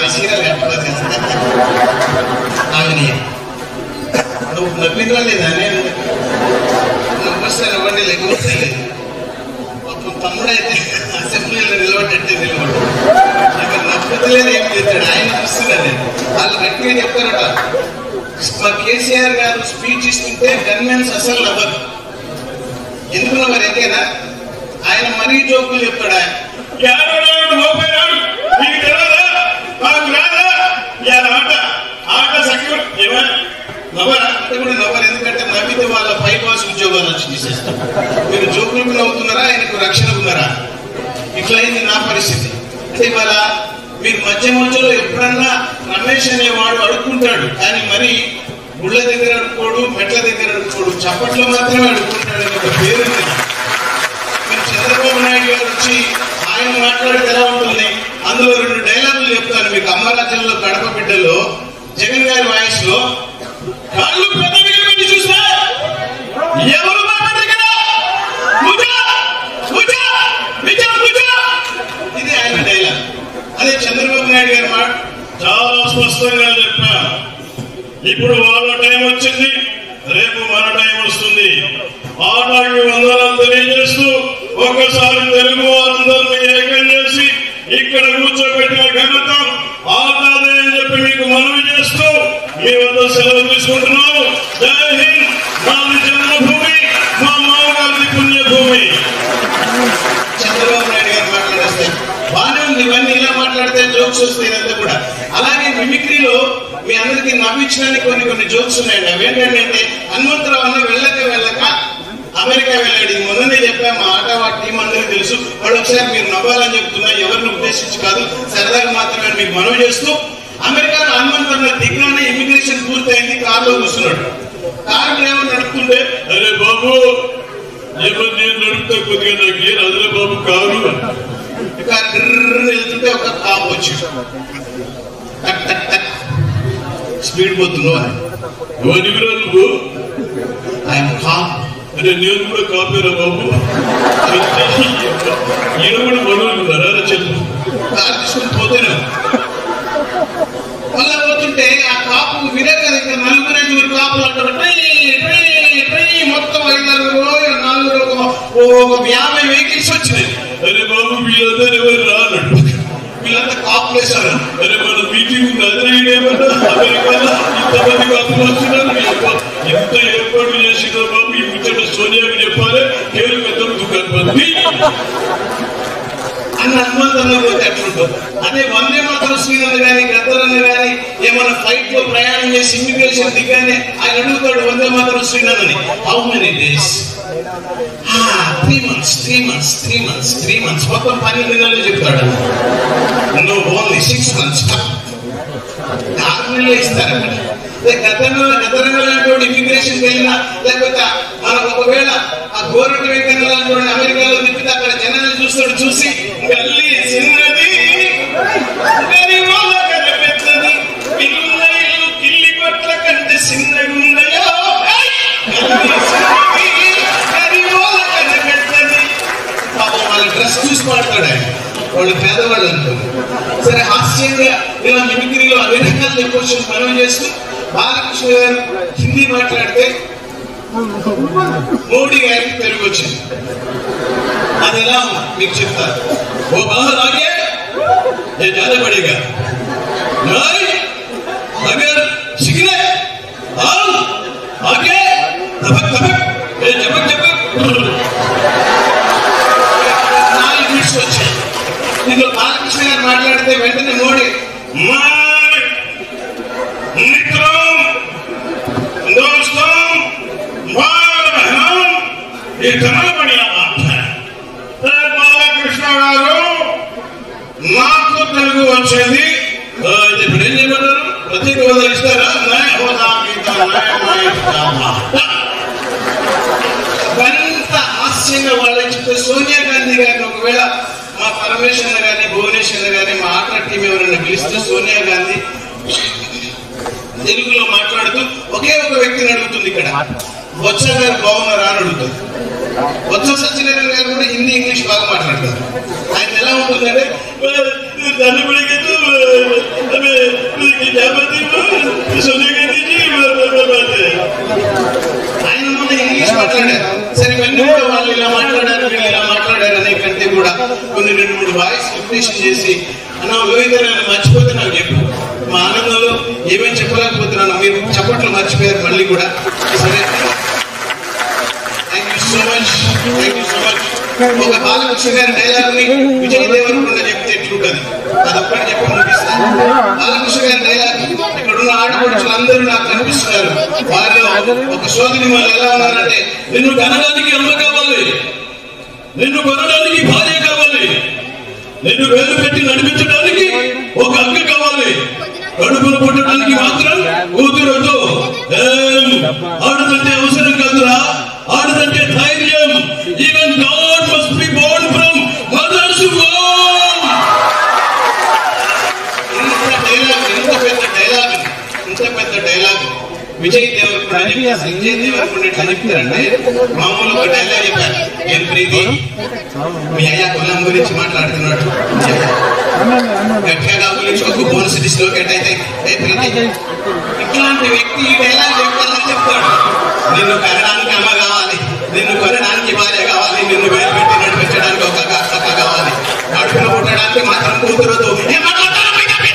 Serial కట్టలేదు కదా ఆమెని నువ్వు నవ్విందా లేదా నేను నవ్వొస్తే నవ్వండి లేకపోతే లేదు పాపం తమ్ముడైతే అసెంబ్లీలో నిలబడ్డట్టే నిలబడ్డాడు ఇక్కడ నవ్వుతలేదు ఏం చేస్తాడు ఆయన చూస్తున్నాను నేను వాళ్ళు గట్టిగా చెప్తారట మా కేసీఆర్ గారు స్పీచ్ ఇస్తుంటే గన్మెన్స్ అసలు నవ్వరు ఎందుకు నవ్వరు ఎంతేనా ఆయన మరీ జోకులు చెప్తాడు ఆయన యాదవరాడు మోపేరాడు నీకు తెలియదా మాకు రాదా ఇవాళ ఆట ఆట సఖ్యం ఏమా నవ్వరా అంటే కూడా నవ్వరు ఎందుకంటే నవ్వితే వాళ్ళ పై బాస్ ఉద్యోగాలు వచ్చి తీసేస్తారు మీరు జోకులకు నవ్వుతున్నారా ఆయనకు రక్షణ ఉన్నారా ఇట్లయింది నా పరిస్థితి అంటే ఇవాళ మీరు మధ్య మధ్యలో ఎప్పుడన్నా రమేష్ అనేవాడు అడుక్కుంటాడు కానీ మరి గుళ్ళ దగ్గర అడుక్కోడు మెట్ల దగ్గర అడుక్కోడు చప్పట్లో మాత్రమే అడుక్కుంటాడు అనే ఒక పేరు ఉంది మీరు చంద్రబాబు నాయుడు గారు వచ్చి ఆయన మాట్లాడితే ఎలా ఉంటుంది అందులో రెండు డైలాగులు చెప్తాను మీకు అమ్మరాజ్యంలో కడప బిడ్డలో జగన్ గారి వాయిస్ లో కాళ్ళు పెద్దవిగా పెట్టి చూసా ఎవరు మాట్లాడగల ముజా ముజా నిజా ముజా ఇది ఆయన డైలాగ్ అదే చంద్రబాబు నాయుడు గారి మాట చాలా స్పష్టంగా చెప్పా ఇప్పుడు వాళ్ళ టైం వచ్చింది రేపు మన టైం వస్తుంది ఆటకి వందనాలు తెలియజేస్తూ ఒకసారి తెలుగు వారందరినీ ఏకం చేసి ఇక్కడ కూర్చోబెట్టిన ఘనత ఆటాదే అని చెప్పి మీకు మనవి చేస్తూ మీ వద్ద సెలవు తీసుకుంటున్నాము జై హింద్ మాది జన్మభూమి మా మామగారి పుణ్యభూమి చంద్రబాబు నాయుడు గారు మాట్లాడేస్తే బాగానే ఉంది ఇవన్నీ ఇలా మాట్లాడితే జోక్స్ వస్తాయి ఇదంతా కూడా అలాగే మిమిక్రీలో మీ అందరికి నవ్వించడానికి కొన్ని కొన్ని జోక్స్ ఉన్నాయండి అవి ఏంటంటే హనుమంతరావు అన్న వెళ్ళక వెళ్ళక అమెరికా వెళ్ళాడు ఇది మొన్ననే చెప్పా మా ఆట వాటి టీం అందరికీ తెలుసు వాడు ఒకసారి మీరు నవ్వాలని చెప్తున్నా ఎవరిని ఉద్దేశించి కాదు సరదాగా మాత్రమే మీకు మనవి చేస్తూ అమెరికాలో హనుమంతరావు దిగ్గానే ఇమిగ్రేషన్ పూర్తయింది కారులో కూర్చున్నాడు కారు డ్రైవర్ నడుపుతుంటే అరే బాబు ఏమో నేను నడుపుతా కొద్దిగా నాకు ఏ రాదులే బాబు కారు ఇక గిర్రర్ వెళ్తుంటే ఒక కాపు వచ్చి టక్ టక్ టక్ స్పీడ్ పోతున్నావు అని ఎవరివిరా నువ్వు ఆయన కాప్ అరే నేను కూడా కాపేరా బాబు ఈయన కూడా మనోళ్ళు ఉన్నారా చెప్పు కారు తీసుకుని పోతాను మళ్ళా పోతుంటే ఆ కాపు వినరు కదా ఇక్కడ నలుగురు ఐదుగురు కాపులు అంటారు ట్రై ట్రై ట్రై మొత్తం ఐదారు నాలుగు ఒక- ఒక యాభై వెహికల్స్ వచ్చినాయి అరే బాబు వీళ్ళందరూ ఎవరు రానట్టు వీళ్ళంతా కాపులు వేశారు అరే మన మీటింగ్ అదరేమన్నా అమెరికాలో ఇంతమంది కాపులు వస్తున్నారు ఎంత- ఎంత ఏర్పాటు చేసిందో బాబు ఈ ముచ్చట సోనియాకి చెప్పాలి పేరు పెద్ద దుకాణపతి అన్న హనుమంతన్న పోతే అట్లుంటుంది అదే వందే మాత్రం శ్రీనన్న గాని గద్దరన్న గాని ఏమైనా ఫ్లైట్ లో ప్రయాణం చేసి ఇమిగ్రేషన్ దిగానే ఆయన అడుగుతాడు వందే మాత్రం శ్రీనన్నని how many days three months three months three months three months మొత్తం పన్నెండు నెలలు చెప్తాడు నో ఓన్లీ సిక్స్ మంత్స్ ఆరు నెలలు ఇస్తారు అక్కడ అదే గతంలో గతంలో లాంటి ఇమిగ్రేషన్ వెళ్ళినా లేకపోతే మనకు ఒకవేళ ఆ గోరటి వెంకన్న లాంటి వాడిని అమెరికాలో తిప్పితే అక్కడ జనాలు చూస్తాడు చూసి గల్లీ చిన్నది గరివాళ్ళ కథ పెద్దది పిల్ల ఇల్లు కిల్లి కొట్ల కంటే చిన్నగుందయో ఏయ్! గల్లీ చిన్నది గరివాళ్ళ కథ పెద్దది పాపం వాళ్ళ డ్రెస్ చూసి మాట్లాడాడు ఆయన. వాళ్ళు పేదవాళ్ళు అనుకోండి సరే హాస్యంగా ఇలా మిమిక్రీలో అన్ని రకాల చెప్పొచ్చు మనం చేస్తూ బాలకృష్ణ గారు హిందీ మాట్లాడితే మోడీ గారికి తెలుగు వచ్చింది అది ఎలా ఉంది? మీకు చెప్తాను ఓ బాగా ఆగే ये ज्यादा पड़ेगा नहीं अगर सीखना है आओ आगे धपक धपक ये झपक झपक నాలుగు మినిట్స్ వచ్చాయి ఇందులో బాలకృష్ణ గారు మాట్లాడితే వెంటనే మోడీ माय मित्रों दोस्तों भाई बहनों ये कितना बढ़िया बात है ए, బాలకృష్ణ గారు నాకు తెలుగు వచ్చింది ఆ, ఇది ఇప్పుడు ఏం చేయమంటారు ప్రత్యేక హోదా ఇస్తారా నయ హోదా గీత నయ ఎంత హాస్యంగా వాళ్ళు చెప్తే సోనియా గాంధీ గారిని ఒకవేళ మా పరమేశ్వర గారిని భువనేశ్వర్ గారిని మా ఆట టీం ఎవరైనా పిలిస్తే సోనియా గాంధీ తెలుగులో మాట్లాడుతూ ఒకే ఒక వ్యక్తిని అడుగుతుంది ఇక్కడ బొత్స గారు బాగున్నారా అని అడుగుతుంది బొత్స సత్యనారాయణ గారు కూడా హిందీ ఇంగ్లీష్ బాగా మాట్లాడతారు ఆయన ఎలా ఉంటుందంటే धन बढ़ेगा तो వాయిస్ లిమిటేషన్ చేసి అన్న లోహితర్ అని మర్చిపోతే నాకు చెప్పు మా ఆనందంలో ఏమేమి చెప్పలేకపోతున్నాను మీరు చప్పట్లు మర్చిపోయారు మళ్ళీ కూడా సరే thank you so much thank you so much ఒక బాలకృష్ణ గారి డైలాగ్ ని విజయ్ దేవరకొండ చెప్తే ఎట్లుంటది అదొక్కటి చెప్పి ముగిస్తాను బాలకృష్ణ గారి డైలాగ్ ఇక్కడ ఉన్న ఆడపడుచులు అందరూ నాకు కనిపిస్తున్నారు వారిలో ఒక సోదరి వాళ్ళు ఎలా ఉన్నారంటే నిన్ను కనడానికి అమ్మ కావాలి నిన్ను కొనడానికి భార్య కావాలి నిన్ను వేలు పెట్టి నడిపించడానికి ఒక అక్క కావాలి కడుపును పుట్టడానికి మాత్రం కూతురొద్దు ఏం, ఆడదంటే అవసరం కాదురా ఆడదంటే ధైర్యం even god must be born from mothers womb ఇంత డైలాగ్ ఇంత పెద్ద డైలాగ్ ఇంత పెద్ద డైలాగ్ విజయ్ దేవరకొండ చెప్పేసి విజయ్ దేవరకొండ ఎట్లా చెప్తారంటే మామూలు ఒక డైలాగ్ చెప్పారు ఏం ప్రీతి మీ అయ్యా కులం గురించి మాట్లాడుతున్నాడు గట్టిగా గురించి ఒక బోనస్ డిస్లోకేట్ అయితే ఏ ప్రీతి ఇట్లాంటి వ్యక్తి ఈ డైలాగ్ చెప్పాలని చెప్తాడు నిన్ను కనడానికి అమ్మ కావాలి నిన్ను కొనడానికి భార్య కావాలి నిన్ను వేలు పెట్టి నడిపించడానికి ఒక అక్క అక్క కావాలి అడుగులు పుట్టడానికి మాత్రం కూతురదు ఏం మాట్లాడతారు పిల్ల పిల్ల?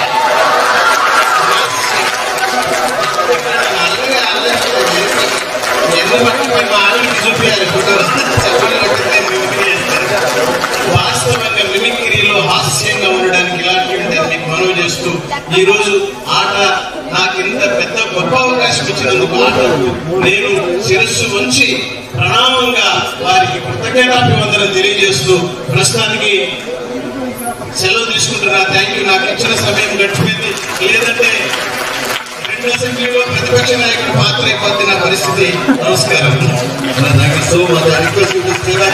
నల్లగా అల్లరి ఎన్ని పట్టుకుని మా ఆవిడకి చూపించాలి ఫోటోలు చెప్పండి కొట్టితే మిమిక్రీ చేస్తారు. వాస్తవంగా మిమిక్రీలో హాస్యంగా ఉండడానికి ఇలాంటి ఉంటే మీకు మనవి చేస్తూ ఈ రోజు ఆట నాకు ఇంత పెద్ద గొప్ప అవకాశం ఇచ్చినందుకు ఆటకు నేను శిరస్సు ఉంచి ప్రణామంగా వారికి కృతజ్ఞతాభివందనం తెలియజేస్తూ ప్రస్తుతానికి సెలవు తీసుకుంటున్నా థ్యాంక్ యూ నాకు ఇచ్చిన సమయం గడిచిపోయింది లేదంటే రెండు అసెంబ్లీలో ప్రతిపక్ష నాయకుడు పాత్ర అయిపోద్ది నా పరిస్థితి నమస్కారం thank you so much request